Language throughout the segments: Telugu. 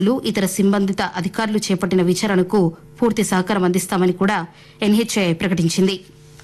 లు ఇతర సంబంధిత అధికారులు చేపట్టిన విచారణకు పూర్తి సహకారం అందిస్తామని కూడా ఎన్హెచ్ఐ ప్రకటించింది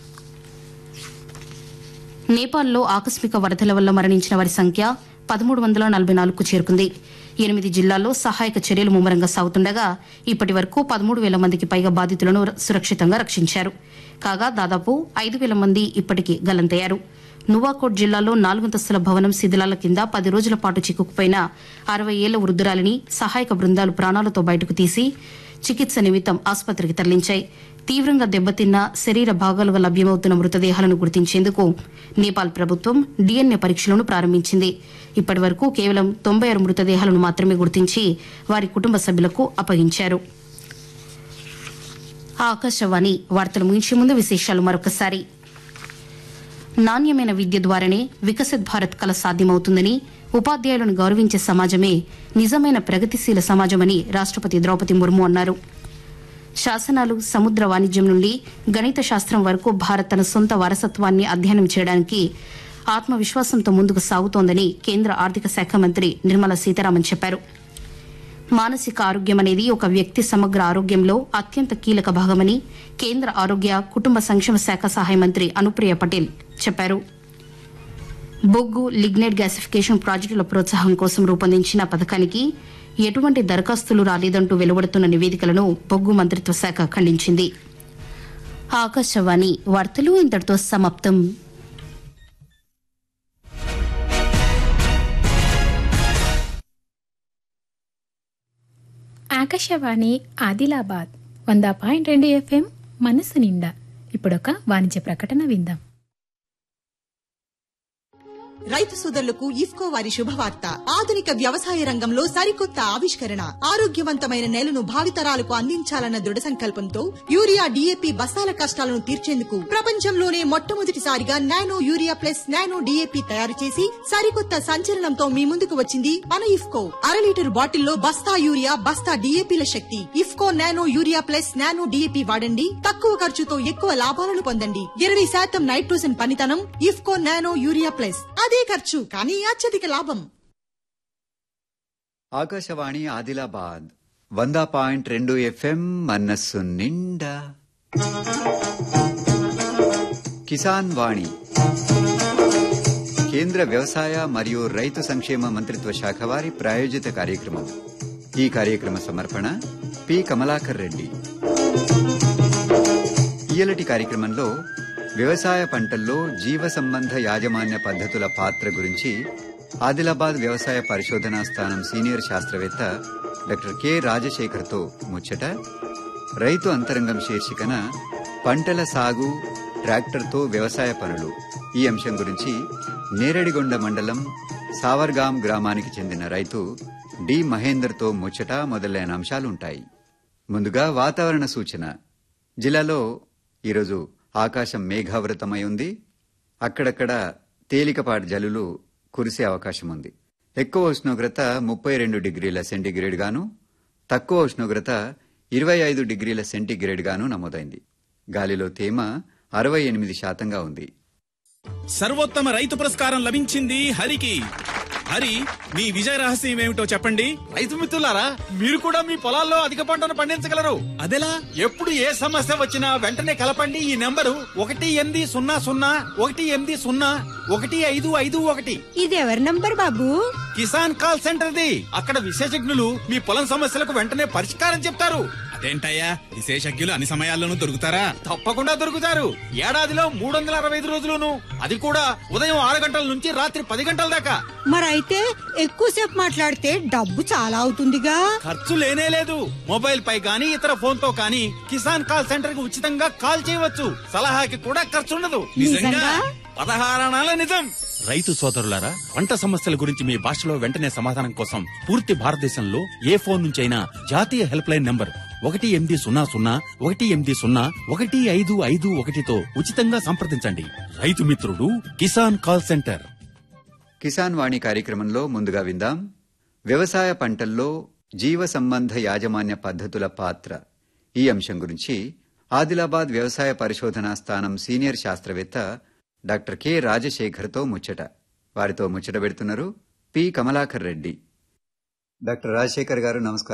నేపాల్లో ఆకస్మిక వరదల వల్ల మరణించిన వారి సంఖ్య పదమూడు వందల నలభై నాలుగుకు చేరుకుంది ఎనిమిది జిల్లాల్లో సహాయక చర్యలు ముమ్మరంగా సాగుతుండగా ఇప్పటి వరకు పదమూడు వేల మందికి పైగా బాధితులను సురక్షితంగా రక్షించారు కాగా దాదాపు ఐదు వేల మంది ఇప్పటికీ గల్లంతయ్యారు నువాకోట్ జిల్లాలో నాలుగంతస్తుల భవనం శిథిలాల కింద పది రోజుల పాటు చిక్కుకుపోయిన అరవై ఏళ్ల వృద్ధురాలిని సహాయక బృందాలు ప్రాణాలతో బయటకు తీసి చికిత్స నిమిత్తం ఆసుపత్రికి తరలించాయి తీవ్రంగా దెబ్బతిన్న శరీర భాగాలుగా లభ్యమవుతున్న మృతదేహాలను గుర్తించేందుకు నేపాల్ ప్రభుత్వం డీఎన్ఏ పరీక్షలను ప్రారంభించింది ఇప్పటి వరకు కేవలం తొంభై ఆరు మృతదేహాలను మాత్రమే గుర్తించి వారి కుటుంబ సభ్యులకు అప్పగించారు ఆకాశవాణి వార్తలు ముగించే ముందు విశేషాలు మరొకసారి నాణ్యమైన విద్య ద్వారానే వికసిత్ భారత్ కల సాధ్యమవుతుందని ఉపాధ్యాయులను గౌరవించే సమాజమే నిజమైన ప్రగతిశీల సమాజమని రాష్టపతి ద్రౌపది ముర్ము అన్నారు శాసనాలు సముద్ర వాణిజ్యం నుండి గణిత శాస్త్రం వరకు భారత్ తన సొంత వారసత్వాన్ని అధ్యయనం చేయడానికి ఆత్మవిశ్వాసంతో ముందుకు సాగుతోందని కేంద్ర ఆర్థిక శాఖ మంత్రి నిర్మలా సీతారామన్ చెప్పారు మానసిక ఆరోగ్యం అనేది ఒక వ్యక్తి సమగ్ర ఆరోగ్యంలో అత్యంత కీలక భాగమని కేంద్ర ఆరోగ్య కుటుంబ సంక్షేమ శాఖ సహాయ మంత్రి అనుప్రియ పటేల్ చెప్పారు బొగ్గు లిగ్నైట్ గ్యాసిఫికేషన్ ప్రాజెక్టుల ప్రోత్సాహం కోసం రూపొందించిన పథకానికి ఎటువంటి దరఖాస్తులు రాలేదంటూ వెలువడుతున్న నివేదికలను బొగ్గు మంత్రిత్వ శాఖ ఖండించింది ఆకాశవాణి వార్తలు ఇంతటితో సమాప్తం ఆకాశవాణి ఆదిలాబాద్ వంద పాయింట్ రెండు ఎఫ్ఎం మనసు నిండా ఇప్పుడొక వాణిజ్య ప్రకటన విందాం రైతు సోదరులకు ఇఫ్కో వారి శుభవార్త ఆధునిక వ్యవసాయ రంగంలో సరికొత్త ఆవిష్కరణ ఆరోగ్యవంతమైన నేలను భావితరాలకు అందించాలన్న దృఢ సంకల్పంతో యూరియా డీఏపీ బస్తాల కష్టాలను తీర్చేందుకు ప్రపంచంలోనే మొట్టమొదటిసారిగా nano urea plus nano DAP తయారు చేసి సరికొత్త సంచలనంతో మీ ముందుకు వచ్చింది మన ఇఫ్కో అర లీటర్ బాటిల్లో బస్తా యూరియా బస్తా డీఏపీల శక్తి IFFCO nano urea plus nano DAP వాడండి తక్కువ ఖర్చుతో ఎక్కువ లాభాలను పొందండి ఇరవై శాతం నైట్రోజన్ పనితనం ఇఫ్కో నానో యూరియా ప్లస్ అదే ఖర్చు కానీ అత్యధిక లాభం ఆకాశవాణి ఆదిలాబాద్ వంద పాయింట్ రెండు ఎఫ్ఎం మనస్సు నిండా కిసాన్ వాణి కేంద్ర వ్యవసాయ మరియు రైతు సంక్షేమ మంత్రిత్వ శాఖ వారి ప్రాయోజిత కార్యక్రమం ఈ కార్యక్రమ సమర్పణ పి కమలాకర్ రెడ్డి ఇయలటి కార్యక్రమంలో వ్యవసాయ పంటల్లో జీవ సంబంధ యాజమాన్య పద్ధతుల పాత్ర గురించి ఆదిలాబాద్ వ్యవసాయ పరిశోధనా స్థానం సీనియర్ శాస్త్రవేత్త డాక్టర్ కె రాజశేఖర్తో ముచ్చట రైతు అంతరంగం శీర్షికన పంటల సాగు ట్రాక్టర్తో వ్యవసాయ పనులు ఈ అంశం గురించి నేరడిగొండ మండలం సావర్గాం గ్రామానికి చెందిన రైతు డి మహేందర్తో ముచ్చట మొదలైన అంశాలుంటాయి ముందుగా వాతావరణ సూచన జిల్లాలో ఈరోజు ఆకాశం మేఘావృతమై ఉంది అక్కడక్కడ తేలికపాటి జల్లులు కురిసే అవకాశం ఉంది ఎక్కువ ఉష్ణోగ్రత ముప్పై రెండు డిగ్రీల సెంటీగ్రేడ్ గాను తక్కువ ఉష్ణోగ్రత ఇరవై ఐదు డిగ్రీల సెంటీగ్రేడ్ గాను నమోదైంది గాలిలో తేమ అరవై ఎనిమిది శాతంగా ఉంది సర్వోత్తమ రైతు పురస్కారం లభించింది హరికి హరి మీ విజయ రహస్యం ఏమిటో చెప్పండి రైతు మిత్రులారా మీరు కూడా మీ పొలాల్లో అధిక పంటను పండించగలరు అదెలా ఎప్పుడు ఏ సమస్య వచ్చినా వెంటనే కలపండి ఈ నెంబరు ఒకటి ఎనిమిది సున్నా సున్నా ఒకటి ఎనిమిది సున్నా ఒకటి ఐదు ఐదు ఒకటి ఇది ఎవరి నంబర్ బాబు కిసాన్ కాల్ సెంటర్ది అక్కడ విశేషజ్ఞులు మీ పొలం సమస్యలకు వెంటనే పరిష్కారం చెప్తారు అదేంటయ్యా విశేషజ్ఞులు అన్ని సమయాల్లోనూ దొరుకుతారా తప్పకుండా దొరుకుతారు ఏడాదిలో మూడు వందల అరవై ఐదు రోజులును అది కూడా ఉదయం ఆరు గంటల నుంచి రాత్రి పది గంటల దాకా మరైతే ఎక్కువసేపు మాట్లాడితే డబ్బు చాలా అవుతుందిగా ఖర్చు లేనే లేదు మొబైల్ పై గానీ ఇతర ఫోన్ తో కానీ కిసాన్ కాల్ సెంటర్ కి ఉచితంగా కాల్ చేయవచ్చు సలహాకి కూడా ఖర్చు ఉండదు నిజంగా? పదహారణాల నిజం రైతు సోదరులారా పంట సమస్యల గురించి మీ భాషలో వెంటనే సమాధానం కోసం పూర్తి భారతదేశంలో ఏ ఫోన్ నుంచైనా జాతీయ హెల్ప్ లైన్ నంబర్ ఒకటి ఎనిమిది సున్నా సున్నా ఒకటి ఎనిమిది సున్నా ఒకటి ఐదు ఐదు ఒకటితో ఉచితంగా సంప్రదించండి రైతు మిత్రుడు కిసాన్ కాల్ సెంటర్ కిసాన్ వాణి కార్యక్రమంలో ముందుగా విందాం వ్యవసాయ పంటల్లో జీవ సంబంధ యాజమాన్య పద్ధతుల పాత్ర ఈ అంశం గురించి ఆదిలాబాద్ వ్యవసాయ పరిశోధనా స్థానం సీనియర్ శాస్త్రవేత్త డాక్టర్ కె రాజశేఖర్తో ముచ్చట వారితో ముచ్చట పెడుతున్నారు పి కమలాకర్ రెడ్డి డాక్టర్ రాజశేఖర్ గారు నమస్కారం